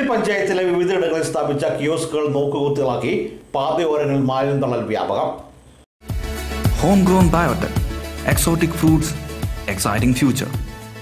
പഞ്ചായത്തിലെ വിവിധയിടങ്ങളിൽ സ്ഥാപിച്ച കിയോസ്കുകൾ നോക്കുകുത്തികളാക്കി പാതയോരങ്ങളിൽ മാലിന്യം തള്ളൽ വ്യാപകം Homegrown biotech, exotic fruits, exciting future.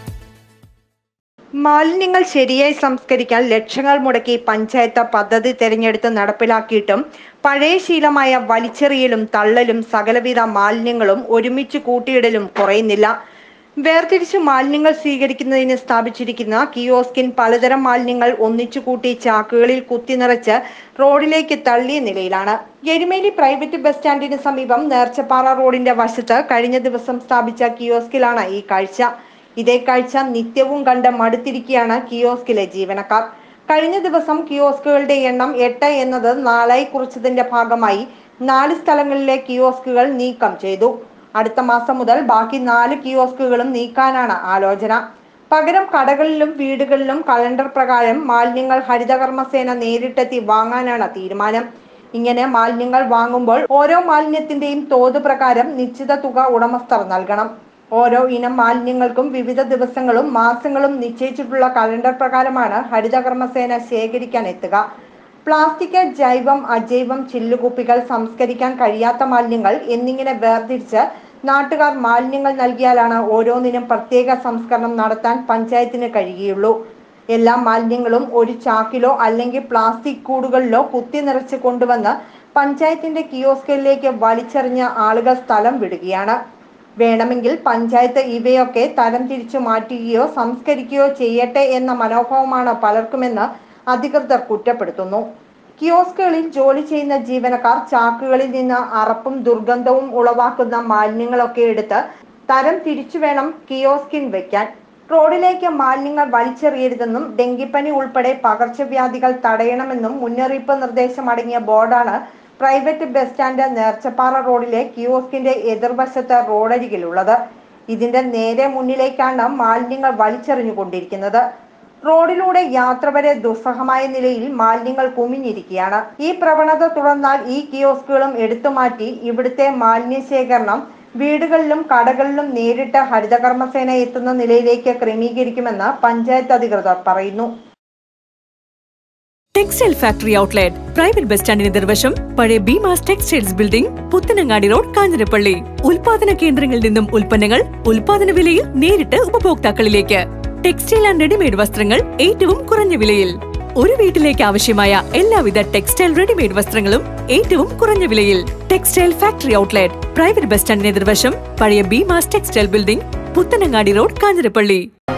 മാലിന്യങ്ങൾ ശരിയായി സംസ്കരിക്കാൻ ലക്ഷങ്ങൾ മുടക്കി പഞ്ചായത്ത് പദ്ധതി തിരഞ്ഞെടുത്ത് നടപ്പിലാക്കിയിട്ടും പഴയ ശീലമായ വലിച്ചെറിയലും തള്ളലും സകലവിധ മാലിന്യങ്ങളും ഒരുമിച്ച് കൂട്ടിയിടലും കുറയുന്നില്ല വേർതിരിച്ച് മാലിന്യങ്ങൾ സ്വീകരിക്കുന്നതിന് സ്ഥാപിച്ചിരിക്കുന്ന കിയോസ്കിൻ പലതരം മാലിന്യങ്ങൾ ഒന്നിച്ചു കൂട്ടി ചാക്കുകളിൽ കുത്തി നിറച്ച് റോഡിലേക്ക് തള്ളിയ നിലയിലാണ് എരുമേലി പ്രൈവറ്റ് ബസ് സ്റ്റാൻഡിന് സമീപം നേർച്ചപ്പാറ റോഡിന്റെ വശത്ത് കഴിഞ്ഞ ദിവസം സ്ഥാപിച്ച കിയോസ്കിലാണ് ഈ കാഴ്ച ഇതേ കാഴ്ച നിത്യവും കണ്ട് മടുത്തിരിക്കുകയാണ് കിയോസ്കിലെ ജീവനക്കാർ കഴിഞ്ഞ ദിവസം കിയോസ്കുകളുടെ എണ്ണം എട്ട് എന്നത് നാലായി കുറച്ചതിന്റെ ഭാഗമായി നാല് സ്ഥലങ്ങളിലെ കിയോസ്കുകൾ നീക്കം ചെയ്തു അടുത്ത മാസം മുതൽ ബാക്കി നാല് കിയോസ്കുകളും നീക്കാനാണ് ആലോചന പകരം കടകളിലും വീടുകളിലും കലണ്ടർ പ്രകാരം മാലിന്യങ്ങൾ ഹരിതകർമ്മസേന നേരിട്ടെത്തി വാങ്ങാനാണ് തീരുമാനം ഇങ്ങനെ മാലിന്യങ്ങൾ വാങ്ങുമ്പോൾ ഓരോ മാലിന്യത്തിന്റെയും തോത് പ്രകാരം നിശ്ചിത തുക ഉടമസ്ഥർ നൽകണം ഓരോ ഇനം മാലിന്യങ്ങൾക്കും വിവിധ ദിവസങ്ങളും മാസങ്ങളും നിശ്ചയിച്ചിട്ടുള്ള കലണ്ടർ പ്രകാരമാണ് ഹരിതകർമ്മസേന ശേഖരിക്കാൻ എത്തുക പ്ലാസ്റ്റിക് ജൈവം അജൈവം ചില്ലുകുപ്പികൾ സംസ്കരിക്കാൻ കഴിയാത്ത മാലിന്യങ്ങൾ എന്നിങ്ങനെ വേർതിരിച്ച് നാട്ടുകാർ മാലിന്യങ്ങൾ നൽകിയാലാണ് ഓരോന്നിനും പ്രത്യേക സംസ്കരണം നടത്താൻ പഞ്ചായത്തിന് കഴിയുകയുള്ളൂ എല്ലാ മാലിന്യങ്ങളും ഒരു ചാക്കിലോ അല്ലെങ്കിൽ പ്ലാസ്റ്റിക് കൂടുകളിലോ കുത്തി നിറച്ച് കൊണ്ടുവന്ന് പഞ്ചായത്തിന്റെ കിയോസ്കിലേക്ക് വലിച്ചെറിഞ്ഞ ആളുകൾ സ്ഥലം വിടുകയാണ് വേണമെങ്കിൽ പഞ്ചായത്ത് ഇവയൊക്കെ തരം തിരിച്ചു മാറ്റുകയോ സംസ്കരിക്കുകയോ ചെയ്യട്ടെ എന്ന മനോഭാവമാണ് പലർക്കുമെന്ന് അധികൃതർ കുറ്റപ്പെടുത്തുന്നു കിയോസ്കുകളിൽ ജോലി ചെയ്യുന്ന ജീവനക്കാർ ചാക്കുകളിൽ നിന്ന് അറപ്പും ദുർഗന്ധവും ഉളവാക്കുന്ന മാലിന്യങ്ങളൊക്കെ എടുത്ത് തരം തിരിച്ചു വേണം കിയോസ്കിൻ വെക്കാൻ റോഡിലേക്ക് മാലിന്യങ്ങൾ വലിച്ചെറിയരുതെന്നും ഡെങ്കിപ്പനി ഉൾപ്പെടെ പകർച്ചവ്യാധികൾ തടയണമെന്നും മുന്നറിയിപ്പ് നിർദ്ദേശം അടങ്ങിയ ബോർഡാണ് പ്രൈവറ്റ് ബസ് സ്റ്റാൻഡ് നേർച്ചപ്പാറ റോഡിലെ കിയോസ്കിന്റെ എതിർവശത്ത് റോഡരികിലുള്ളത് ഇതിന്റെ നേരെ മുന്നിലേക്കാണ് മാലിന്യങ്ങൾ വലിച്ചെറിഞ്ഞുകൊണ്ടിരിക്കുന്നത് റോഡിലൂടെ യാത്ര വരെ ദുസ്സഹമായ നിലയിൽ മാലിന്യങ്ങൾ കുമിഞ്ഞിരിക്കുകയാണ് ഈ പ്രവണത തുടർന്നാൽ ഈ കിയോസ്കുകളും എടുത്തുമാറ്റി ഇവിടുത്തെ മാലിന്യ ശേഖരണം വീടുകളിലും കടകളിലും നേരിട്ട് ഹരിതകർമ്മസേന എത്തുന്ന നിലയിലേക്ക് ക്രമീകരിക്കുമെന്ന് പഞ്ചായത്ത് അധികൃതർ പറയുന്നു textile factory outlet private bus സ്റ്റാൻഡിന് എതിർവശം പഴയ Beemas textiles building Puthanangadi road Kanjirappally ഉൽപാദന കേന്ദ്രങ്ങളിൽ നിന്നും ഉൽപ്പന്നങ്ങൾ ഉൽപാദന വിലയിൽ നേരിട്ട് ഉപഭോക്താക്കളിലേക്ക് ടെക്സ്റ്റൈൽ ആൻഡ് റെഡിമെയ്ഡ് വസ്ത്രങ്ങൾ ഏറ്റവും കുറഞ്ഞ വിലയിൽ ഒരു വീട്ടിലേക്ക് ആവശ്യമായ എല്ലാവിധ ടെക്സ്റ്റൈൽ റെഡിമെയ്ഡ് വസ്ത്രങ്ങളും ഏറ്റവും കുറഞ്ഞ വിലയിൽ textile factory outlet private bus സ്റ്റാൻഡിന് എതിർവശം പഴയ Beemas textile building Puthanangadi road Kanjirappally